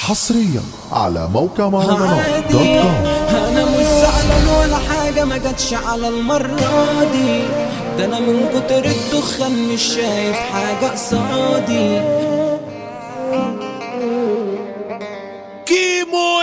حصريا على موقع مهرجانات دوت عادي كوم انا مش زعلان ولا حاجة ما جاتش على المرة دي ده انا من كتر الدخان مش شايف حاجة قصادي كيمو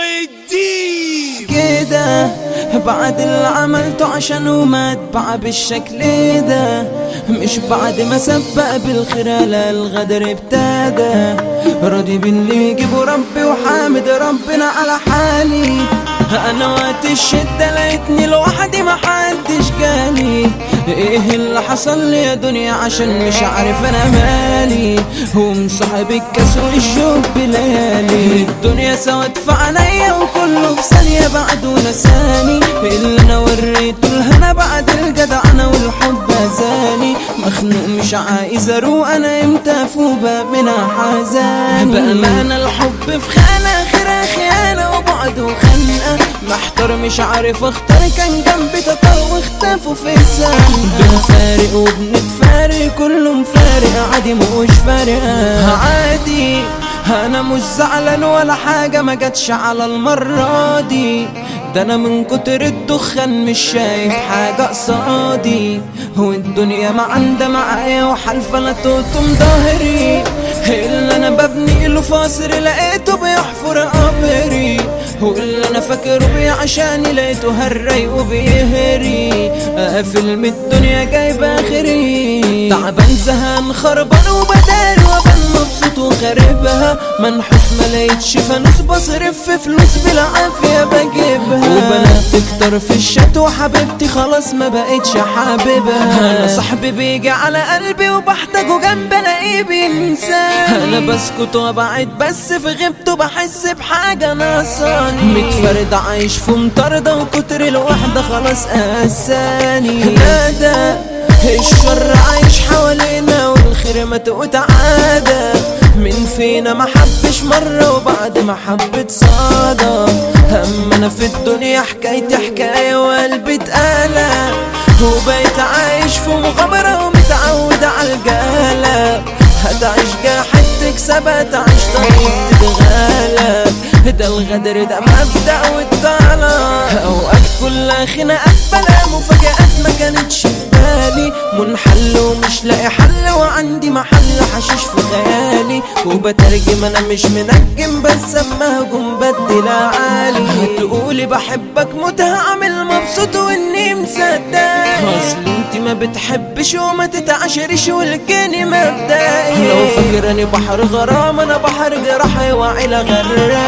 الدين كده بعد اللي عملته عشانه ما اتبع بالشكل ده مش بعد ما سبق بالخير لا الغدر ابتدى راضي باللي يجيبه ربي وحامد ربنا على حالي انا وقت الشدة لقيتني لوحدي محدش جالي ايه اللي حصل لي يا دنيا عشان مش عارف انا مالي ومصاحب الكاس والشوق بليالي الدنيا سوت في عينيا وكله في ثانية بعد ونساني اللي انا وريته الهنا بعد الجدع انا والحب زاني مخنوق مش عايز اروق انا امتى فوبة من حزاني بأمانة الحب في خانة اخرها خيانة وبعد وخنقة محتار مش عارف اختار كان جنبي تطر واختفوا في ثانية بنفارق وبنتفارق كله مفارق عادي مش فارقة عادي انا مش زعلان ولا حاجة ما جاتش على المرة دي ده انا من كتر الدخان مش شايف حاجة قصادي والدنيا ما عندها معايا وحالفة انا توتم ظهري اللي انا ببني له فاصر لقيته بيحفر قبري واللي انا فاكره بيه عشاني لقيته هري وبيهري قافل من الدنيا جايب اخري تعبان زهقان خربان وبداري وابان مبسوط وخاربها منحوس ما لقيتش فانوس بصرف في فلوس بالعافيه بجيبها وبنات تكتر في الشات وحبيبتي خلاص ما بقتش حاببها انا صاحبي بيجي على قلبي وبحتاجه جنب الاقيه بينساني انا بسكت وبعد بس في غيبته بحس بحاجه ناقصاني متفرد عايش في مطاردة وكتر الوحدة خلاص قساني نادى الشر عايش حوالينا والخير مات وتعادى من فينا ما حبش مرة وبعد ما حبت صادى هم انا في الدنيا حكايتي حكاية وقلبي اتقلى وبقيت عايش في مغامرة ومتعود على الجهالة هتعيش جاحد تكسب هتعيش طريق تتغلب ده الغدر ده مبدأ والطالع اوقات كلها خناقات بلا مفاجآت ما كانتش في بالي منحل ومش لاقي حل وعندي محل حشيش في خيالي وبترجم انا مش منجم بس اما هجوم بدي عالي هتقولي بحبك موت هعمل مبسوط واني مصدق اصل انت ما بتحبش وما تتعشرش والجاني مبدئي لو فاكراني بحر غرام انا بحر جراح وعيلة غرام